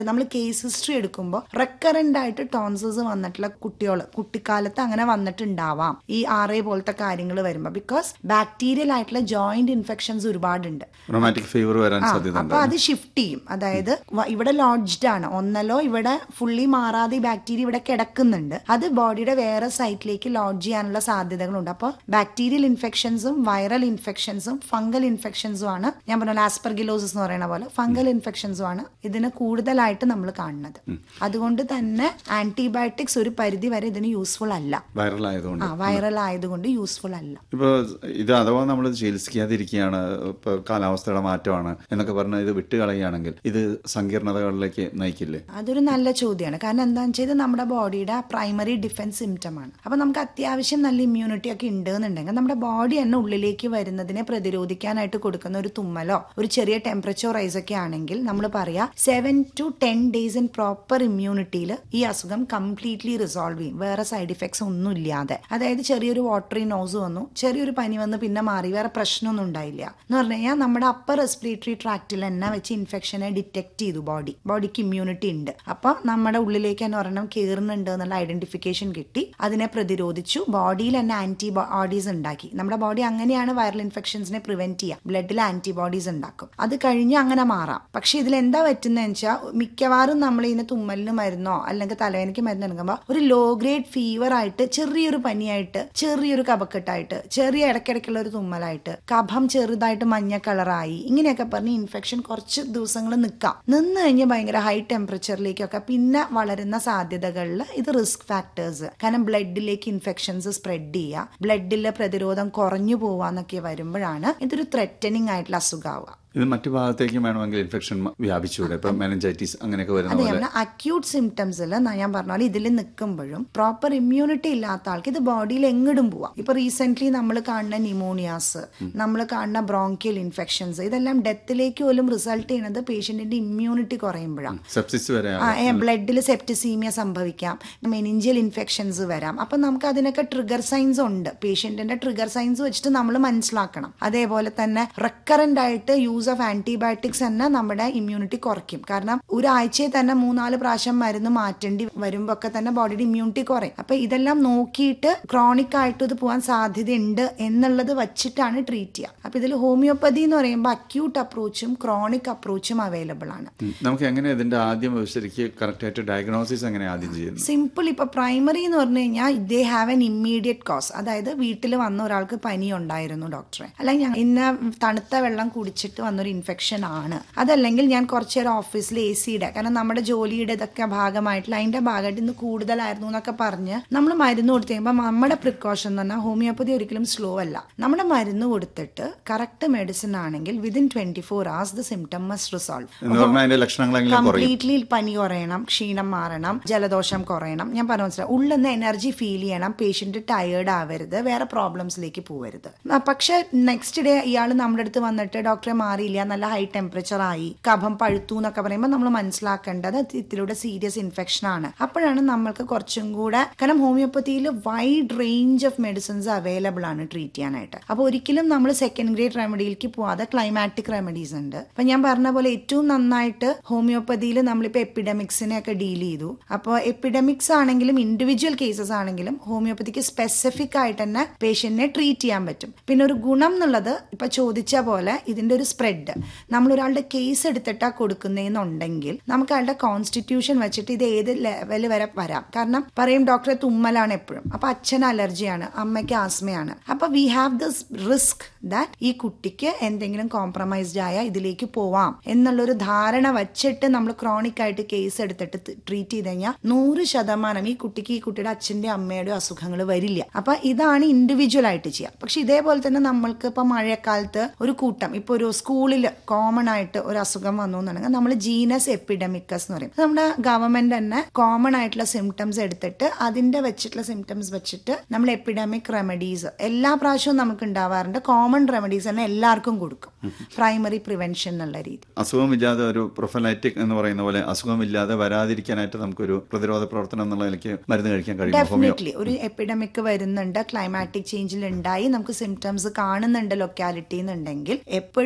നമ്മൾ case history എടുക്കുമ്പോൾ recurrent ആയിട്ട് ടോൺസസ് വന്നിട്ടുള്ള കുട്ടികൾ കുട്ടിക്കാലത്ത് അങ്ങനെ വന്നിട്ടുണ്ടാവാം ഈ ആർ എ പോലത്തെ കാര്യങ്ങൾ വരുമ്പോൾ ബിക്കോസ് ബാക്ടീരിയൽ ആയിട്ടുള്ള ജോയിന്റ് ഇൻഫെക്ഷൻസ് ഒരുപാടുണ്ട് റൊമാറ്റിക് ഫീവർ വരാൻ സാധ്യത അപ്പൊ അത് ഷിഫ്റ്റ് ചെയ്യും അതായത് വ- ഇവിടെ ലോഡ്ജ്ഡ് ആണ് ഒന്നല്ലോ ഇവിടെ ഫുള്ളി മാറാതെ ഈ ബാക്ടീരിയ ഇവിടെ കിടക്കുന്നുണ്ട് അത് ബോഡിയുടെ വേറെ സൈറ്റിലേക്ക് ലോഡ്ജ് ചെയ്യാനുള്ള സാധ്യതകളുണ്ട് അപ്പോൾ ബാക്ടീരിയൽ ഇൻഫെക്ഷൻസും വൈറൽ ഇൻഫെക്ഷൻസും ഫംഗൽ ഇൻഫെക്ഷൻസും ആണ് ഞാൻ പറഞ്ഞ ആസ്പെർഗിലോസിസ് എന്ന് പറയുന്ന പോലെ ഫംഗൽ ഇൻഫെക്ഷൻസും ആണ് ഇതിന് കൂടുതലായിട്ട് നമ്മൾ കാണുന്നത് അതുകൊണ്ട് തന്നെ ആന്റിബയോട്ടിക്സ് ഒരു പരിധി വരെ ഇതിന് യൂസ്ഫുൾ അല്ല വൈറൽ ആയതുകൊണ്ട് ആ വൈറൽ ആയതുകൊണ്ട് യൂസ്ഫുൾ അല്ല ഇപ്പൊ ഇത് അഥവാ നമ്മൾ ചികിത്സിക്കാതിരിക്കുകയാണ് ഇപ്പൊ കാലാവസ്ഥയുടെ മാറ്റമാണ് എന്നൊക്കെ പറഞ്ഞ് ഇത് വിട്ടുകളയുകയാണെങ്കിൽ ഇത് സങ്കീർണതകളിലേക്ക് നയിക്കില്ലേ അതൊരു നല്ല ചോദ്യമാണ് കാരണം എന്താണെന്ന് വെച്ചാൽ ഇത് നമ്മുടെ ബോഡിയുടെ പ്രൈമറി ഡിഫൻസ് സിംറ്റം ആണ് അപ്പൊ നമുക്ക് അത്യാവശ്യം നല്ല ഇമ്മ്യൂണിറ്റി ഒക്കെ ഉണ്ട് എന്നുണ്ടെങ്കിൽ നമ്മുടെ ബോഡി തന്നെ ഉള്ളിലേക്ക് വരുന്നതിനെ പ്രതിരോധിക്കാനായിട്ട് കൊടുക്കുന്ന ഒരു തുമ്മലോ ഒരു ചെറിയ ടെമ്പറേച്ചർ റൈസ് ഒക്കെ ആണെങ്കിൽ നമ്മൾ പറയാ seven to ten days in proper ഇമ്മ്യൂണിറ്റിയിൽ ഈ അസുഖം കംപ്ലീറ്റ്ലി റിസോൾവ് ചെയ്യും വേറെ സൈഡ് ഇഫക്ട്സ് ഒന്നും ഇല്ലാതെ അതായത് ചെറിയൊരു വാട്ടറി നോസ് വന്നു ചെറിയൊരു പനി വന്ന് പിന്നെ മാറി വേറെ പ്രശ്നമൊന്നും ഉണ്ടായില്ല എന്ന് പറഞ്ഞു കഴിഞ്ഞാൽ നമ്മുടെ അപ്പർ റെസ്പിറേറ്ററി ട്രാക്റ്റിൽ തന്നെ വെച്ച് ഇൻഫെക്ഷനെ ഡിറ്റക്ട് ചെയ്തു ബോഡി ബോഡിക്ക് ഇമ്മ്യൂണിറ്റി ഉണ്ട് അപ്പൊ നമ്മുടെ ഉള്ളിലേക്ക് തന്നെ ഒരെണ്ണം കയറുന്നുണ്ട് എന്നുള്ള ഐഡന്റിഫിക്കേഷൻ കിട്ടി അതിനെ പ്രതിരോധിച്ചു ബോഡിയിൽ തന്നെ ആന്റിബോഡീസ് ഉണ്ടാക്കി നമ്മുടെ ബോഡി അങ്ങനെയാണ് വൈറൽ ഇൻഫെക്ഷൻസിനെ പ്രിവെന്റ് ചെയ്യുക ബ്ലഡിൽ ആന്റിബോഡീസ് ഉണ്ടാക്കും അത് കഴിഞ്ഞ് അങ്ങനെ മാറാം പക്ഷെ ഇതിൽ എന്താ പറ്റുന്നതെന്ന് വെച്ചാൽ മിക്കവാറും നമ്മൾ ഇതിന് തുമ്മലിന് മരുന്നോ അല്ലെങ്കിൽ തലവേദനയ്ക്ക് മരുന്ന് എടുക്കുമ്പോൾ ഒരു ലോ ഗ്രേഡ് ഫീവർ ആയിട്ട് ചെറിയൊരു പനിയായിട്ട് ചെറിയൊരു കഫക്കെട്ടായിട്ട് ചെറിയ ഇടയ്ക്കിടയ്ക്കുള്ള ഒരു തുമ്മലായിട്ട് കഫം ചെറുതായിട്ട് മഞ്ഞ കളറായി ഇങ്ങനെയൊക്കെ പറഞ്ഞ് ഇൻഫെക്ഷൻ കുറച്ച് ദിവസങ്ങൾ നിൽക്കാം നിന്ന് കഴിഞ്ഞ് ഭയങ്കര ഹൈ ടെമ്പറേച്ചറിലേക്കൊക്കെ പിന്നെ വളരുന്ന സാധ്യതകളിൽ ഇത് റിസ്ക് ഫാക്ടേഴ്സ് കാരണം ബ്ലഡിലേക്ക് ഇൻഫെക്ഷൻസ് സ്പ്രെഡ് ചെയ്യുക ബ്ലഡിലെ പ്രതിരോധം കുറഞ്ഞു പോവാന്നൊക്കെ വരുമ്പോഴാണ് ഇതൊരു ത്രെറ്റനിങ് ആയിട്ടുള്ള അസുഖമാവുക ഇത് മറ്റു ഭാഗത്തേക്കും വേണമെങ്കിൽ ഇൻഫെക്ഷൻ വ്യാപിച്ചുകൂടെ ഇപ്പൊ മെനഞ്ചൈറ്റീസ് അങ്ങനെയൊക്കെ വരുന്ന അതെ പോലെ നമ്മുടെ അക്യൂട്ട് സിംറ്റംസിൽ ഞാൻ പറഞ്ഞ പോലെ ഇതിൽ നിൽക്കുമ്പോഴും പ്രോപ്പർ ഇമ്മ്യൂണിറ്റി ഇല്ലാത്ത ആൾക്ക് ഇത് ബോഡിയിൽ എങ്ങടും പോവാം ഇപ്പൊ റീസെന്റ് നമ്മൾ കാണുന്ന ന്യൂമോണിയാസ് നമ്മൾ കാണുന്ന ബ്രോങ്കിയൽ ഇൻഫെക്ഷൻസ് ഇതെല്ലാം ഡെത്തിലേക്ക് പോലും റിസൾട്ട് ചെയ്യുന്നത് പേഷ്യന്റിന്റെ ഇമ്മ്യൂണിറ്റി കുറയുമ്പോഴാണ് സെപ്സിസ് വരെ ബ്ലഡിൽ സെപ്റ്റിസീമിയ സംഭവിക്കാം മെനിഞ്ചൽ ഇൻഫെക്ഷൻസ് വരാം അപ്പൊ നമുക്ക് അതിനൊക്കെ ട്രിഗർ സൈൻസ് ഉണ്ട് പേഷ്യന്റിന്റെ ട്രിഗർ സൈൻസ് വെച്ചിട്ട് നമ്മൾ മനസ്സിലാക്കണം അതേപോലെ തന്നെ റെക്കറന്റ് ആയിട്ട് യൂസ് ഓഫ് ആന്റിബയോട്ടിക്സ് തന്നെ നമ്മുടെ ഇമ്മ്യൂണിറ്റി കുറയ്ക്കും കാരണം ഒരാഴ്ചയിൽ തന്നെ മൂന്നാല് പ്രാവശ്യം മരുന്ന് മാറ്റേണ്ടി വരുമ്പോ ഒക്കെ തന്നെ ബോഡിയുടെ ഇമ്മ്യൂണിറ്റി കുറയും അപ്പൊ ഇതെല്ലാം നോക്കിയിട്ട് ക്രോണിക് ആയിട്ട് ഇത് പോകാൻ സാധ്യതയുണ്ട് എന്നുള്ളത് വച്ചിട്ടാണ് ട്രീറ്റ് ചെയ്യുക അപ്പൊ ഇതിൽ ഹോമിയോപ്പതി എന്ന് പറയുമ്പോൾ അക്യൂട്ട് അപ്രോച്ചും ക്രോണിക് അപ്രോച്ചും അവൈലബിൾ ആണ് ഉം. നമുക്ക് എങ്ങനെ ഇതിന്റെ ആദ്യം ശരിക്ക് കറക്റ്റ് ആയിട്ട് ഡയഗ്നോസിസ് എങ്ങനെ ആദ്യം ചെയ്യുന്നത് സിമ്പിൾ ഇപ്പൊ പ്രൈമറി എന്ന് പറഞ്ഞു കഴിഞ്ഞാൽ they have an immediate cause അതായത് വീട്ടിൽ വന്ന ഒരാൾക്ക് പനി ഉണ്ടായിരുന്നു ഡോക്ടറെ അല്ലെങ്കിൽ ഞാൻ ഇന്ന തണുത്ത വെള്ളം കുടിച്ചിട്ട് വന്നൊരു ഇൻഫെക്ഷൻ ആണ് അതല്ലെങ്കിൽ ഞാൻ കുറച്ച് നേരം ഓഫീസിൽ എ സിയുടെ കാരണം നമ്മുടെ ജോലിയുടെ ഇതൊക്കെ ഭാഗമായിട്ടുള്ള അതിന്റെ ഭാഗമായിട്ട് ഇന്ന് കൂടുതലായിരുന്നു എന്നൊക്കെ പറഞ്ഞ് നമ്മൾ മരുന്ന് കൊടുത്തു കഴിയുമ്പോൾ നമ്മുടെ പ്രിക്കോഷൻ എന്ന് പറഞ്ഞാൽ ഹോമിയോപ്പതി ഒരിക്കലും സ്ലോ അല്ല നമ്മുടെ മരുന്ന് കൊടുത്തിട്ട് കറക്റ്റ് മെഡിസിൻ ആണെങ്കിൽ within twenty four hours the symptom must resolve എന്ന് പറഞ്ഞാൽ അതിന്റെ ലക്ഷണങ്ങളെങ്കിലും കുറയും കംപ്ലീറ്റ്ലി പനി കുറയണം ക്ഷീണം മാറണം ജലദോഷം കുറയണം ഞാൻ പറഞ്ഞു മനസ്സിലായി ഉള്ളിൽ നിന്ന് എനർജി ഫീൽ ചെയ്യണം പേഷ്യന്റ് ടയേർഡ് ആവരുത് വേറെ പ്രോബ്ലംസിലേക്ക് പോവരുത് ആ, പക്ഷെ നെക്സ്റ്റ് ഡേ ഇയാൾ നമ്മുടെ അടുത്ത് വന്നിട്ട് ഡോക്ടറെ മാറിയില്ല നല്ല ഹൈ ടെമ്പറേച്ചർ ആയി കഫം പഴുത്തു എന്നൊക്കെ പറയുമ്പോൾ നമ്മൾ മനസ്സിലാക്കേണ്ടത് ഇത് ഇതിലൂടെ സീരിയസ് ഇൻഫെക്ഷൻ ആണ് അപ്പോഴാണ് നമ്മൾക്ക് കുറച്ചും കൂടെ കാരണം ഹോമിയോപ്പതിയിൽ wide range of medicines available ആണ് ട്രീറ്റ് ചെയ്യാനായിട്ട് അപ്പോൾ ഒരിക്കലും നമ്മൾ സെക്കൻഡ് ഗ്രേഡ് റെമഡിയിലേക്ക് പോവാതെ ക്ലൈമാറ്റിക് റെമഡീസ് ഉണ്ട് അപ്പൊ ഞാൻ പറഞ്ഞ പോലെ ഏറ്റവും നന്നായിട്ട് ഹോമിയോപ്പതിയിൽ നമ്മളിപ്പോൾ എപ്പിഡമിക്സിനെ ഒക്കെ ഡീൽ ചെയ്തു അപ്പോൾ എപ്പിഡമിക്സ് ആണെങ്കിലും ഇൻഡിവിജ്വൽ കേസസ് ആണെങ്കിലും ഹോമിയോപ്പതിക്ക് സ്പെസിഫിക് ആയിട്ട് തന്നെ പേഷ്യന്റിനെ ട്രീറ്റ് ചെയ്യാൻ പറ്റും പിന്നെ ഒരു ഗുണം എന്നുള്ളത് ഇപ്പൊ ചോദിച്ച പോലെ ഇതിന്റെ ഒരു സ്പ്രെഡ് നമ്മൾ ഒരാളുടെ കേസ് എടുത്തിട്ടാ കൊടുക്കുന്നതെന്നുണ്ടെങ്കിൽ നമുക്ക് അയാളുടെ കോൺസ്റ്റിറ്റ്യൂഷൻ വെച്ചിട്ട് ഇത് ഏത് ലെവൽ വരെ വരാം കാരണം പറയും ഡോക്ടറെ തുമ്മലാണ് എപ്പോഴും അപ്പൊ അച്ഛന് അലർജിയാണ് അമ്മയ്ക്ക് ആസ്മയാണ് അപ്പൊ we have this risk that ഈ കുട്ടിക്ക് എന്തെങ്കിലും കോംപ്രമൈസ്ഡ് ആയ ഇതിലേക്ക് പോവാം എന്നുള്ളൊരു ധാരണ വച്ചിട്ട് നമ്മൾ ക്രോണിക് ആയിട്ട് കേസ് എടുത്തിട്ട് ട്രീറ്റ് ചെയ്ത് കഴിഞ്ഞാൽ നൂറ് ശതമാനം ഈ കുട്ടിക്ക് ഈ കുട്ടിയുടെ അച്ഛന്റെ അമ്മയുടെ അസുഖങ്ങൾ വരില്ല അപ്പൊ ഇതാണ് ഇൻഡിവിജ്വൽ ആയിട്ട് ചെയ്യുക പക്ഷെ ഇതേപോലെ തന്നെ നമ്മൾക്ക് ഇപ്പൊ മഴക്കാലത്ത് ഒരു കൂട്ടം ഇപ്പൊ ഒരു സ്കൂളിൽ കോമൺ ആയിട്ട് ഒരു അസുഖം വന്നു എന്നുണ്ടെങ്കിൽ നമ്മൾ ജീനസ് എപ്പിഡമിക്കസ് എന്ന് പറയും നമ്മുടെ ഗവൺമെന്റ് തന്നെ കോമൺ ആയിട്ടുള്ള സിംറ്റംസ് എടുത്തിട്ട് അതിന്റെ വെച്ചിട്ടുള്ള സിംറ്റംസ് വെച്ചിട്ട് നമ്മൾ എപ്പിഡമിക് റെമഡീസ് എല്ലാ പ്രാവശ്യവും നമുക്ക് ഉണ്ടാവാറുണ്ട് കോമൺ റെമഡീസ് തന്നെ എല്ലാവർക്കും കൊടുക്കും പ്രൈമറി പ്രിവെൻഷൻ എന്നുള്ള രീതി അസുഖമില്ലാതെ ഒരു പ്രൊഫലൈറ്റിക് എന്ന് പറയുന്ന പോലെ അസുഖമില്ലാതെ വരാതിരിക്കാനായിട്ട് നമുക്കൊരു പ്രതിരോധ പ്രവർത്തനം എന്നുള്ള നിലയ്ക്ക് മരുന്ന് കഴിക്കാൻ കഴിയും ഹോമിയോ ഡെഫിനറ്റ്ലി ഒരു എപ്പിഡമിക് വരുന്നുണ്ട് ക്ലൈമാറ്റിക് ചേഞ്ചിൽ ഉണ്ടായി നമുക്ക് സിംറ്റംസ് കാണുന്നുണ്ട് ലൊക്കാലിറ്റി എന്നുണ്ടെങ്കിൽ എപ്പോഴും prevention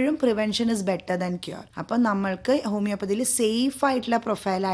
prevention is better than cure അപ്പം നമ്മൾക്ക് ഹോമിയോപ്പതിയിൽ സേഫ് ആയിട്ടുള്ള പ്രൊഫൈൽ